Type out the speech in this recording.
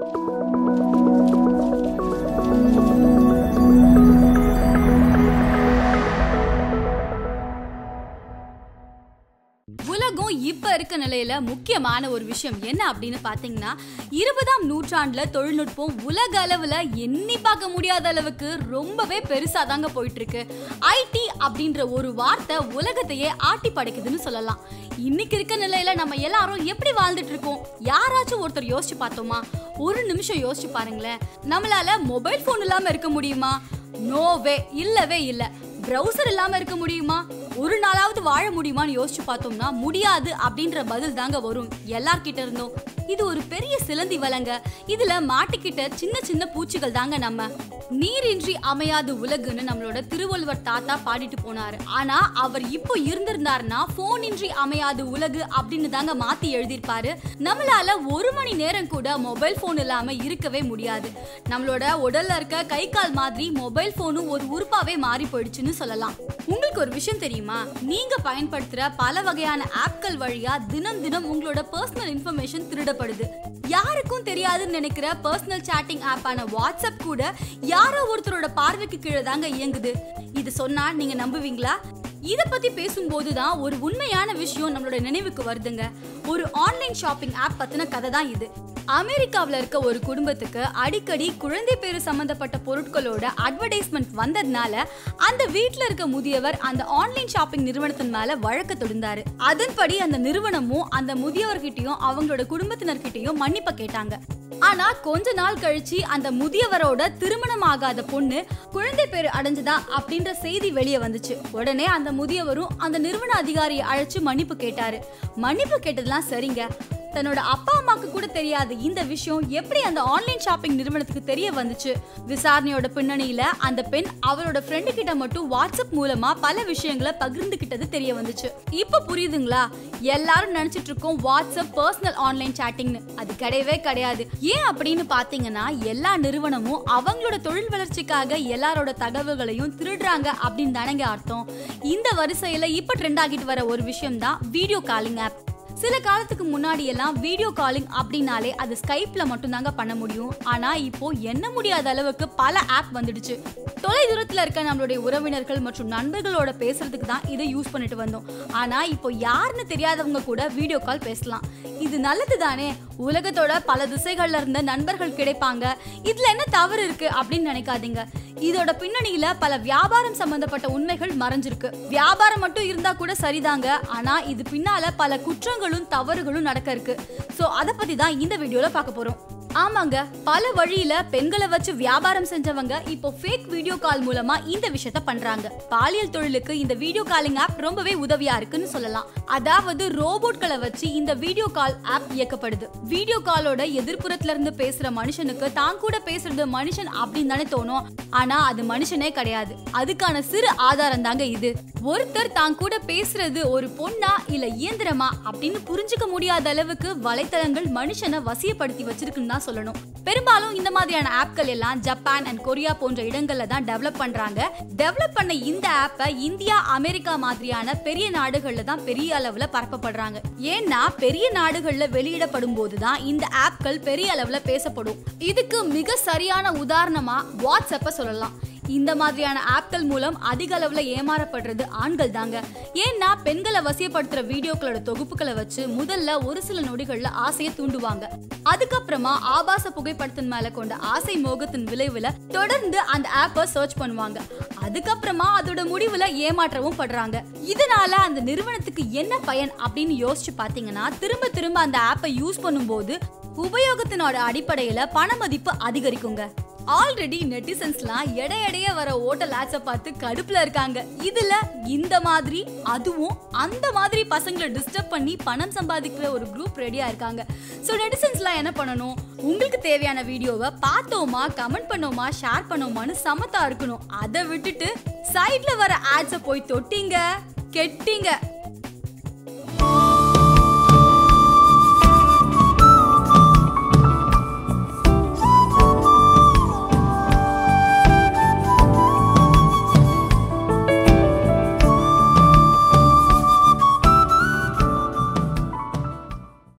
உலகம் இப்ப இருக்க நிலையில முக்கியமான ஒரு விஷயம் என்ன அப்படின்னு பாத்தீங்கன்னா இருபதாம் நூற்றாண்டுல தொழில்நுட்பம் உலக அளவுல எண்ணி பார்க்க முடியாத அளவுக்கு ரொம்பவே பெருசா தாங்க போயிட்டு இருக்கு ஐடி அப்படின்ற ஒரு வார்த்தை உலகத்தையே ஆட்டி படைக்குதுன்னு சொல்லலாம் இன்னைக்கு இருக்க நிலையில நம்ம எல்லாரும் எப்படி வாழ்ந்துட்டு இருக்கோம் யாராச்சும் ஒருத்தர் யோசிச்சு பார்த்தோமா ஒரு நிமிஷம் யோசிச்சு பாருங்களேன் நம்மளால மொபைல் போன் இல்லாம இருக்க முடியுமா நோவே இல்லவே இல்ல பிரவுசர் இல்லாம இருக்க முடியுமா ஒரு நாளாவது வாழ முடியுமான்னு யோசிச்சு பார்த்தோம்னா முடியாது அப்படின்ற பதில் தாங்க வரும் எல்லார்கிட்ட இருந்தும் இது ஒரு பெரிய சிலந்தி வலங்க இதுல மாட்டிக்கிட்ட சின்ன சின்ன பூச்சிகள் தாங்க நம்ம நீரின்றி அமையாது உலகுன்னு நம்மளோட திருவள்ளுவர் தாத்தா பாடிட்டு போனாரு ஆனா அவர் இப்போ இருந்திருந்தாருன்னா போன் இன்றி அமையாது உலகு அப்படின்னு தாங்க மாத்தி எழுதியிருப்பாரு நம்மளால ஒரு மணி நேரம் கூட மொபைல் போன் இல்லாம இருக்கவே முடியாது நம்மளோட உடல்ல இருக்க கை கால் மாதிரி மொபைல் போனும் ஒரு உறுப்பாவே மாறி போயிடுச்சுன்னு சொல்லலாம் உங்களுக்கு ஒரு விஷயம் தெரியுமா நீங்க பயன்படுத்துற பல வகையான ஆப்கள் வழியா தினம் தினம் உங்களோட பர்சனல் இன்ஃபர்மேஷன் திருடப்படுது யாருக்கும் தெரியாதுன்னு நினைக்கிற பர்சனல் சாட்டிங் ஆப்பான வாட்ஸ்அப் கூட யாரோ ஒருத்தரோட பார்வைக்கு கீழே தாங்க இயங்குது இது சொன்னா நீங்க நம்புவீங்களா இத பத்தி பேசும்போது தான் ஒரு உண்மையான விஷயம் நம்மளோட நினைவுக்கு வருதுங்க ஒரு ஆன்லைன் ஷாப்பிங் ஆப் பத்தின கதை தான் இது அமெரிக்காவில் இருக்க ஒரு குடும்பத்துக்கு அடிக்கடி குழந்தை பேரு சம்பந்தப்பட்ட பொருட்களோட அட்வர்டைஸ்மெண்ட் வந்ததுனால அந்த வீட்ல இருக்க முதியவர் அந்த ஆன்லைன் ஷாப்பிங் நிறுவனத்தின் மேல வழக்கு தொடுந்தாரு அதன்படி அந்த நிறுவனமும் அந்த முதியவர்கிட்டயும் அவங்களோட குடும்பத்தினர்கிட்டயும் மன்னிப்ப கேட்டாங்க ஆனா கொஞ்ச நாள் கழிச்சு அந்த முதியவரோட திருமணம் ஆகாத பொண்ணு குழந்தை பேரு அடைஞ்சதா அப்படின்ற செய்தி வெளியே வந்துச்சு உடனே அந்த முதியவரும் அந்த நிறுவன அதிகாரியை அழைச்சு மன்னிப்பு கேட்டாரு மன்னிப்பு கேட்டதெல்லாம் சரிங்க தன்னோட அப்பா அம்மாக்கு கூட தெரியாத இந்த விஷயம் எப்படி அந்த ஆன்லைன் ஷாப்பிங் நிறுவனத்துக்கு தெரிய வந்துச்சு விசாரணையோட பின்னணியில அந்த பெண் அவரோட ஃப்ரெண்டு கிட்ட மட்டும் வாட்ஸ்அப் மூலமா பல விஷயங்களை பகிர்ந்துகிட்டது தெரிய வந்துச்சு இப்ப புரியுதுங்களா எல்லாரும் நினைச்சிட்டு இருக்கோம் வாட்ஸ்அப் பர்சனல் ஆன்லைன் சாட்டிங்னு அது கிடையவே கிடையாது ஏன் அப்படின்னு பாத்தீங்கன்னா எல்லா நிறுவனமும் அவங்களோட தொழில் வளர்ச்சிக்காக எல்லாரோட தகவல்களையும் திருடுறாங்க அப்படின்னு தானங்க அர்த்தம் இந்த வரிசையில இப்ப ட்ரெண்ட் ஆகிட்டு வர ஒரு விஷயம் தான் வீடியோ காலிங் ஆப் சில காலத்துக்கு முன்னாடி எல்லாம் வீடியோ காலிங் அப்படின்னாலே அது ஸ்கைப்ல மட்டும் தாங்க பண்ண முடியும் ஆனா இப்போ எண்ண முடியாத அளவுக்கு பல ஆப் வந்துடுச்சு தொலை தூரத்துல இருக்க நம்மளுடைய உறவினர்கள் மற்றும் நண்பர்களோட பேசுறதுக்கு தான் இதை யூஸ் பண்ணிட்டு வந்தோம் ஆனா இப்போ யாருன்னு தெரியாதவங்க கூட வீடியோ கால் பேசலாம் இது நல்லது தானே உலகத்தோட பல திசைகள்ல இருந்த நண்பர்கள் கிடைப்பாங்க இதுல என்ன தவறு இருக்கு அப்படின்னு நினைக்காதீங்க இதோட பின்னணியில பல வியாபாரம் சம்பந்தப்பட்ட உண்மைகள் மறைஞ்சிருக்கு வியாபாரம் மட்டும் இருந்தா கூட சரிதாங்க ஆனா இது பின்னால பல குற்றங்களும் தவறுகளும் நடக்க இருக்கு சோ அத பத்தி தான் இந்த வீடியோல பார்க்க போறோம் ஆமாங்க பல வழியில பெண்களை வச்சு வியாபாரம் செஞ்சவங்க இப்போ ஃபேக் வீடியோ கால் மூலமா இந்த விஷயத்த பண்றாங்க பாலியல் தொழிலுக்கு இந்த வீடியோ காலிங் ஆப் ரொம்பவே உதவியா இருக்குன்னு சொல்லலாம் அதாவது ரோபோட்களை வச்சு இந்த வீடியோ கால் ஆப் இயக்கப்படுது வீடியோ காலோட எதிர்ப்புறத்துல இருந்து பேசுற மனுஷனுக்கு தான் கூட பேசுறது மனுஷன் அப்படின்னு தானே தோணும் ஆனா அது மனுஷனே கிடையாது அதுக்கான சிறு ஆதாரம் தாங்க இது ஒருத்தர் தான் கூட பேசுறது ஒரு பொண்ணா இல்ல இயந்திரமா அப்படின்னு புரிஞ்சுக்க முடியாத அளவுக்கு வலைத்தளங்கள் மனுஷனை வசியப்படுத்தி வச்சிருக்குன்னு தான் சொல்லணும் பெரும்பாலும் இந்த மாதிரியான ஆப்கள் எல்லாம் ஜப்பான் அண்ட் கொரியா போன்ற இடங்கள்ல தான் டெவலப் பண்றாங்க டெவலப் பண்ண இந்த ஆப்பை இந்தியா அமெரிக்கா மாதிரியான பெரிய நாடுகள்ல தான் பெரிய அளவுல பரப்பப்படுறாங்க ஏன்னா பெரிய நாடுகள்ல வெளியிடப்படும் போதுதான் இந்த ஆப்கள் பெரிய அளவுல பேசப்படும் இதுக்கு மிக சரியான உதாரணமா வாட்ஸ்அப்பை சொல்லலாம் இந்த மாதிரியான ஆப்கள் மூலம் அதிக அளவுல ஏமாறப்படுறது ஆண்கள் தாங்க ஏன்னா பெண்களை வசியப்படுத்துற வீடியோக்களோட தொகுப்புகளை வச்சு முதல்ல ஒரு சில நொடிகள்ல ஆசையை தூண்டுவாங்க அதுக்கப்புறமா ஆபாச புகைப்படத்தின் மேல கொண்ட ஆசை மோகத்தின் விளைவுல தொடர்ந்து அந்த ஆப்பை சர்ச் பண்ணுவாங்க அதுக்கப்புறமா அதோட முடிவுல ஏமாற்றவும் படுறாங்க இதனால அந்த நிறுவனத்துக்கு என்ன பயன் அப்படின்னு யோசிச்சு பாத்தீங்கன்னா திரும்ப திரும்ப அந்த ஆப்பை யூஸ் பண்ணும்போது உபயோகத்தினோட அடிப்படையில பண மதிப்பு அதிகரிக்குங்க ஆல்ரெடி நெட்டிசன்ஸ்லாம் எடை எடைய வர ஓட்டல் ஆட்ஸை பார்த்து கடுப்புல இருக்காங்க இதுல இந்த மாதிரி அதுவும் அந்த மாதிரி பசங்களை டிஸ்டர்ப் பண்ணி பணம் சம்பாதிக்கிற ஒரு குரூப் ரெடியா இருக்காங்க ஸோ நெட்டிசன்ஸ்லாம் என்ன பண்ணணும் உங்களுக்கு தேவையான வீடியோவை பார்த்தோமா கமெண்ட் பண்ணோமா ஷேர் பண்ணோமான்னு சமத்தா இருக்கணும் அதை விட்டுட்டு சைட்ல வர ஆட்ஸை போய் தொட்டிங்க கெட்டிங்க